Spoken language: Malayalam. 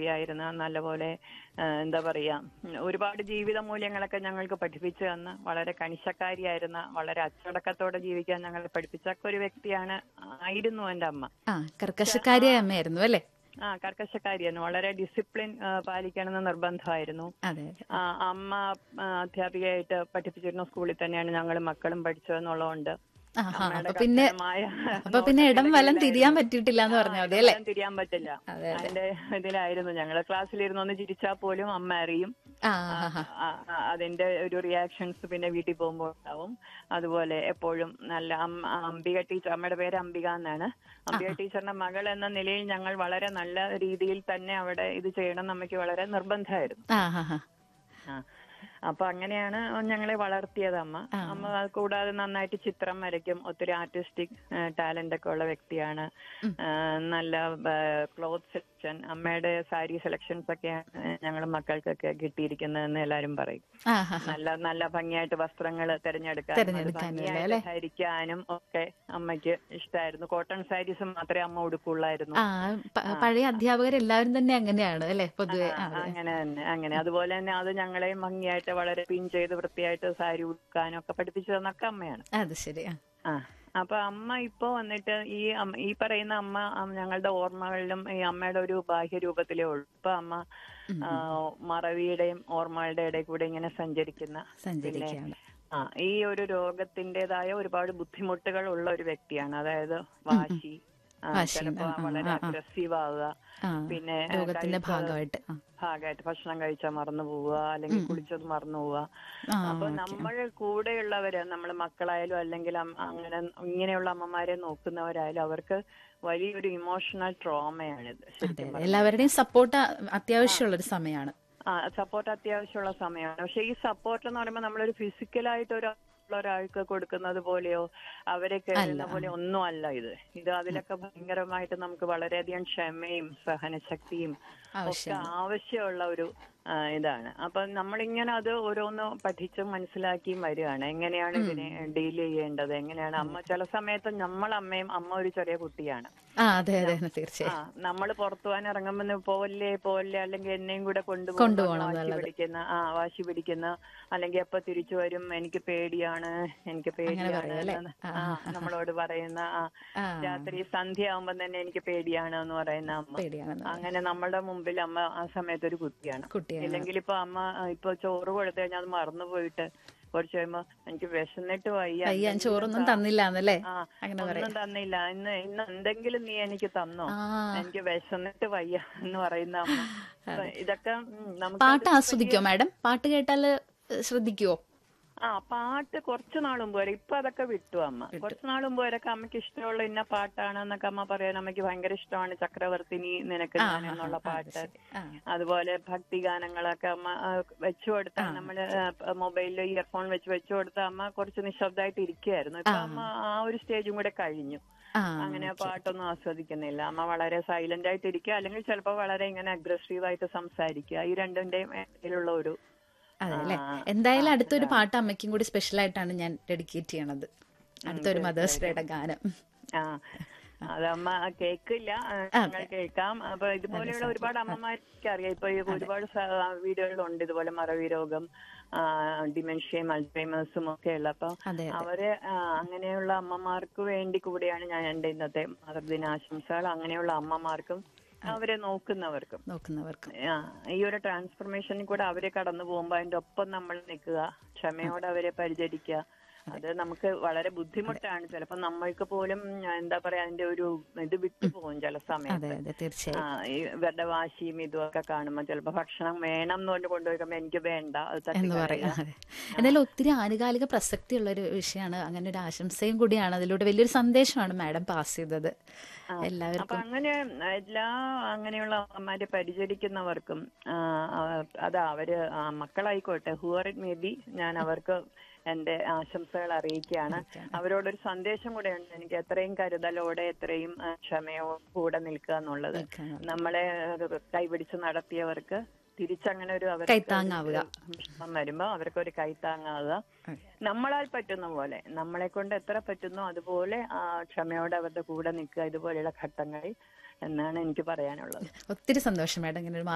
അറിയായിരുന്ന നല്ലപോലെ ആ, എന്താ പറയാ ഉം, ഒരുപാട് ജീവിത മൂല്യങ്ങളൊക്കെ ഞങ്ങൾക്ക് പഠിപ്പിച്ചു തന്ന വളരെ കണിശക്കാരിയായിരുന്ന വളരെ അച്ചടക്കത്തോടെ ജീവിക്കാൻ ഞങ്ങളെ പഠിപ്പിച്ച ഒരു വ്യക്തിയാണ് ആയിരുന്നു എന്റെ അമ്മ ആ കർക്കശക്കാരിയായ അമ്മയായിരുന്നു അല്ലേ ആ കർക്കശക്കാരിയായിരുന്നു വളരെ ഡിസിപ്ലിൻ ആ, പാലിക്കണമെന്ന് നിർബന്ധമായിരുന്നു അതെ അതെ ആ, അമ്മ ആ, അധ്യാപികയായിട്ട് പഠിപ്പിച്ചിരുന്ന സ്കൂളിൽ തന്നെയാണ് ഞങ്ങൾ മക്കളും പഠിച്ചതെന്നുള്ളതുകൊണ്ട് ആഹാ അമ്മയുടെ അപ്പൊ പിന്നെ കർശനമായ അപ്പൊ പിന്നെ ഇടം വലം തിരിയാൻ പറ്റിയിട്ടില്ല എന്ന് ആ, പറഞ്ഞാൽ മതി അല്ലേ ഇടം തിരിയാൻ പറ്റില്ല അതെ, അതിന്റെ ഇതിലായിരുന്നു ഞങ്ങള് ക്ലാസ്സിലിരുന്ന് ഒന്ന് ചിരിച്ചാൽ പോലും അമ്മ അറിയും ആ ആ, ആ. ആ, ആ, അതിന്റെ ഒരു റിയാക്ഷൻസ് പിന്നെ വീട്ടിൽ പോകുമ്പോൾ ഉണ്ടാവും അതുപോലെ എപ്പോഴും നല്ല അമ്മ- അംബിക ടീച്ചർ അമ്മയുടെ പേര് അംബിക എന്നാണ് അംബിക ടീച്ചറിന്റെ മകൾ എന്ന നിലയിൽ ഞങ്ങൾ വളരെ നല്ല രീതിയിൽ തന്നെ അവിടെ ഇത് ചെയ്യണം എന്ന് അമ്മയ്ക്ക് വളരെ നിർബന്ധമായിരുന്നു ആ ആ ആ ആ അപ്പൊ അങ്ങനെയാണ് ഞങ്ങളെ വളർത്തിയത് അമ്മ അമ്മ അത് കൂടാതെ നന്നായിട്ട് ചിത്രം വരയ്ക്കും ഒത്തിരി ആർട്ടിസ്റ്റിക് ടാലന്റ് ഒക്കെ ഉള്ള വ്യക്തിയാണ് ആ, നല്ല ക്ലോത്ത് സെലക്ഷൻ അമ്മയുടെ സാരി സെലക്ഷൻസ് ഒക്കെയാണ് ഞങ്ങൾ മക്കൾക്കൊക്കെ കിട്ടിയിരിക്കുന്നതെന്ന് എല്ലാരും പറയും ആ ആ നല്ല നല്ല ഭംഗിയായിട്ട് വസ്ത്രങ്ങൾ തിരഞ്ഞെടുക്കാനും അത് തിരഞ്ഞെടുക്കാനും ഭംഗിയായിട്ട് അല്ലേ? ധരിക്കാനും ഒക്കെ അമ്മയ്ക്ക് ഇഷ്ടമായിരുന്നു കോട്ടൺ സാരീസ് മാത്രമേ അമ്മ ഉടുക്കുള്ളായിരുന്നു ആ പ- പഴയ അധ്യാപകരെല്ലാവരും തന്നെ അങ്ങനെയാണ് അല്ലെ പൊതുവെ ആ, അങ്ങനെ തന്നെ അങ്ങനെ അതുപോലെ തന്നെ അത് ഞങ്ങളെ ഭംഗിയായിട്ട് വളരെ പിൻ ചെയ്ത് വൃത്തിയായിട്ട് സാരി ഉടുക്കാനും ഒക്കെ പഠിപ്പിച്ചു തന്നൊക്കെ അമ്മയാണ് അത് ശരി ആ ആ അപ്പൊ അമ്മ ഇപ്പൊ വന്നിട്ട് ഈ അമ്മ- ഈ പറയുന്ന അമ്മ അം- ഞങ്ങളുടെ ഓർമ്മകളിലും ഈ അമ്മയുടെ ഒരു ബാഹ്യ രൂപത്തിലേ ഉള്ളൂ ഇപ്പൊ അമ്മ ആ, മറവിയുടെയും ഓർമ്മകളുടെ ഇടയിൽ കൂടെ ഇങ്ങനെ സഞ്ചരിക്കുന്ന സഞ്ചരിക്കുകയാണ് ആ ഈ ഒരു രോഗത്തിന്റേതായ ഒരുപാട് ബുദ്ധിമുട്ടുകൾ ഉള്ള ഒരു വ്യക്തിയാണ് അതായത് വാശി ആ, വാശി, ചിലപ്പോ ആ, ആ, വളരെ ആ, ആ. അഗ്രസീവ് ആവുക ആ പിന്നെ ആ, രോഗത്തിന്റെ കഴിച്ചത് ഭാഗമായിട്ട് ആ. ഭാഗമായിട്ട് ഭക്ഷണം കഴിച്ചാൽ മറന്നു പോവുക അല്ലെങ്കിൽ കുളിച്ചത് മറന്നു പോവുക ആ, അപ്പൊ ഓക്കേ. നമ്മൾ കൂടെയുള്ളവര് നമ്മൾ മക്കളായാലും അല്ലെങ്കിൽ അമ്മ- അങ്ങനെ ഇങ്ങനെയുള്ള അമ്മമാരെ നോക്കുന്നവരായാലും അവർക്ക് വലിയൊരു ഇമോഷണൽ ട്രോമയാണിത് അതെ ശരിക്കും അതെ എല്ലാവരുടെയും സപ്പോർട്ട് അത്യാവശ്യമുള്ള ഒരു സമയമാണ് ആ സപ്പോർട്ട് അത്യാവശ്യമുള്ള സമയമാണ് പക്ഷെ ഈ സപ്പോർട്ട് എന്ന് പറയുമ്പോൾ നമ്മളൊരു ഫിസിക്കലായിട്ട് ഒരു ഒരാൾക്ക് കൊടുക്കുന്നത് പോലെയോ അവരെ കേൾക്കുന്ന പോലെ ഒന്നും അല്ല ഇത് ഇത് അതിലൊക്കെ ഭയങ്കരമായിട്ട് നമുക്ക് വളരെയധികം ക്ഷമയും സഹനശക്തിയും ഒക്കെ ആവശ്യമുള്ള ഒരു ആ, ഇതാണ് അപ്പൊ നമ്മളിങ്ങനെ അത് ഓരോന്ന് പഠിച്ചും മനസ്സിലാക്കിയും വരികയാണ് എങ്ങനെയാണ് ഇതിനെ ഡീൽ ചെയ്യേണ്ടത് എങ്ങനെയാണ് അമ്മ ചില സമയത്ത് നമ്മൾ അമ്മയും അമ്മ ഒരു ചെറിയ കുട്ടിയാണ് ആ അതെ അതെ ആ തീർച്ചയായും നമ്മൾ പുറത്തു പോകാൻ ഇറങ്ങുമ്പോ പോവല്ലേ പോവല്ലേ അല്ലെങ്കിൽ എന്നെയും കൂടെ കൊണ്ടുപോകും കൊണ്ടുപോകണം വാശി എന്നുള്ളത്. പിടിക്കുന്ന ആ വാശി പിടിക്കുന്ന അല്ലെങ്കിൽ എപ്പോ തിരിച്ചു വരും എനിക്ക് പേടിയാണ് എനിക്ക് പേടിയാണ് പറയും അല്ലേ? എന്ന് ആ നമ്മളോട് പറയുന്ന ആ ആ രാത്രി സന്ധ്യ ആവുമ്പോ തന്നെ എനിക്ക് പേടിയാണ് എന്ന് പറയുന്ന അമ്മ പേടിയാണെന്ന് അങ്ങനെ നമ്മുടെ മുമ്പിൽ അമ്മ ആ സമയത്ത് ഒരു കുട്ടിയാണ് കുട്ടിയാണ് ഇല്ലെങ്കിൽ ഇപ്പൊ അമ്മ ആ, ഇപ്പൊ ചോറ് കൊടുത്തു കഴിഞ്ഞാൽ അത് മറന്നു പോയിട്ട് കുറച്ച് കഴിയുമ്പോ എനിക്ക് വിശന്നിട്ട് വയ്യ അയ്യ എന്തെങ്കിലും ചോറൊന്നും താ- തന്നില്ല എന്നല്ലേ ആ അങ്ങനെ ഒന്നും തന്നില്ല ഇന്ന് ഇന്ന് എന്തെങ്കിലും നീ എനിക്ക് തന്നോ ആ എനിക്ക് വിശന്നിട്ട് വയ്യ എന്ന് പറയുന്ന അമ്മ അപ്പൊ ഇതൊക്കെ ഉം, നമുക്ക് പാട്ട് ആസ്വദിക്കോ മാഡം പാട്ട് കേട്ടാല് ശ്രദ്ധിക്കുവോ ആ പാട്ട് കുറച്ചു നാൾ മുമ്പ് വരെ ഇപ്പൊ അതൊക്കെ വിട്ടു അമ്മ കുറച്ചു നാൾ മുമ്പ് വരെയൊക്കെ അമ്മയ്ക്ക് ഇഷ്ടമുള്ള ഇന്ന പാട്ടാണ് എന്നൊക്കെ അമ്മ പറയാൻ അമ്മയ്ക്ക് ഭയങ്കര ഇഷ്ടമാണ് ചക്രവർത്തിനി നിനക്ക് ഞാൻ എന്നുള്ള പാട്ട് ആ അതുപോലെ ഭക്തി ഗാനങ്ങളൊക്കെ അമ്മ ആ, വെച്ചു കൊടുത്താൽ നമ്മള് മൊബൈലിൽ ഇയർഫോൺ വെച്ച് വെച്ചു കൊടുത്ത അമ്മ കുറച്ച് നിശബ്ദമായിട്ട് ഇരിക്കുകയായിരുന്നു ഇപ്പൊ അമ്മ ആ ഒരു സ്റ്റേജും കൂടെ കഴിഞ്ഞു ആ അങ്ങനെ പാട്ടൊന്നും ആസ്വദിക്കുന്നില്ല അമ്മ വളരെ സൈലന്റ് ആയിട്ട് ഇരിക്കുക അല്ലെങ്കിൽ ചിലപ്പോൾ വളരെ ഇങ്ങനെ അഗ്രസീവ് ആയിട്ട് സംസാരിക്കുക ഈ രണ്ടിന്റെയും ഇടയിലുള്ള ഒരു അതെ അല്ലെ ആ, എന്തായാലും അടുത്തൊരു പാട്ട് അമ്മയ്ക്കും കൂടി സ്പെഷ്യൽ ആയിട്ടാണ് ഞാൻ ഡെഡിക്കേറ്റ് ചെയ്യണത് അടുത്തൊരു മദേഴ്സ് ഡേയുടെ ഗാനം ആ അതമ്മ കേക്കില്ല ആ, ഞങ്ങൾ കേൾക്കാം അപ്പൊ ഇതുപോലെയുള്ള ഒരുപാട് അമ്മമാർക്ക് അറിയാം ഇപ്പൊ ഈ ഒരുപാട് വീഡിയോകളുണ്ട് ഇതുപോലെ മറവി രോഗം ഡിമെൻഷ്യയും അൾസൈമേഴ്സും ഒക്കെ ഉള്ള അപ്പൊ അതെ അവര് ആ, അങ്ങനെയുള്ള അമ്മമാർക്ക് വേണ്ടി കൂടിയാണ് ഞാൻ എന്റെ ഇന്നത്തെ മാതൃദിനാശംസകൾ അങ്ങനെയുള്ള അമ്മമാർക്കും അവരെ നോക്കുന്നവർക്കും നോക്കുന്നവർക്ക് ആ, ഈ ഒരു ട്രാൻസ്ഫർമേഷനിൽ കൂടെ അവരെ കടന്നു പോകുമ്പോ അതിന്റെ ഒപ്പം നമ്മൾ നിൽക്കുക ക്ഷമയോടെ അവരെ പരിചരിക്കുക അത് നമുക്ക് വളരെ ബുദ്ധിമുട്ടാണ് ചിലപ്പോ നമ്മൾക്ക് പോലും ആ, എന്താ പറയാ അതിന്റെ ഒരു ഇത് വിട്ടുപോകും ചില അതെ സമയത്ത് അതെ തീർച്ചയായും ആ ഈ ഇവരുടെ വാശിയും ഇതും ഒക്കെ കാണുമ്പോ ചിലപ്പോ ഭക്ഷണം വേണം എന്ന് പറഞ്ഞ് കൊണ്ടുപോയിക്കുമ്പോ എനിക്ക് വേണ്ട അത് എന്ന് പറയാം തട്ടിക്കളയുക. അതെ എന്തായാലും ഒത്തിരി ആനുകാലിക പ്രസക്തിയുള്ള ഒരു വിഷയമാണ് അങ്ങനെ ഒരു ആശംസയും കൂടിയാണ് അതിലൂടെ വലിയൊരു സന്ദേശമാണ് മാഡം പാസ് ചെയ്തത് അപ്പൊ എല്ലാവർക്കും അങ്ങനെ എല്ലാ അങ്ങനെയുള്ള അമ്മമാരെ പരിചരിക്കുന്നവർക്കും ആ, ആ, അതാ അവര് ആ, മക്കളായിക്കോട്ടെ ഹുവർ ഇറ്റ് മേ ബി ഞാൻ അവർക്ക് എന്റെ ആശംസകൾ അറിയിക്കുകയാണ് അവരോടൊരു സന്ദേശം കൂടെ ഉണ്ട് എനിക്ക് എത്രയും കരുതലോടെ എത്രയും ആ, ക്ഷമയോടെ കൂടെ നിൽക്കുക എന്നുള്ളത് നിൽക്കുക. നമ്മളെ ആ, കൈപിടിച്ച് നടത്തിയവർക്ക് തിരിച്ചങ്ങനെ ഒരു അവർക്ക് കൈത്താങ്ങാവുക. വിഷമം വരുമ്പോ അവർക്ക് ഒരു കൈത്താങ്ങാവുക നമ്മളാൽ പറ്റുന്ന പോലെ നമ്മളെ കൊണ്ട് എത്ര പറ്റുന്നോ അതുപോലെ ആ ക്ഷമയോടെ അവരുടെ കൂടെ നിൽക്കുക ഇതുപോലെയുള്ള ഘട്ടങ്ങളിൽ എന്നാണ് എനിക്ക് പറയാനുള്ളത് ഒത്തിരി സന്തോഷം മാഡം ഇങ്ങനെ ഒരു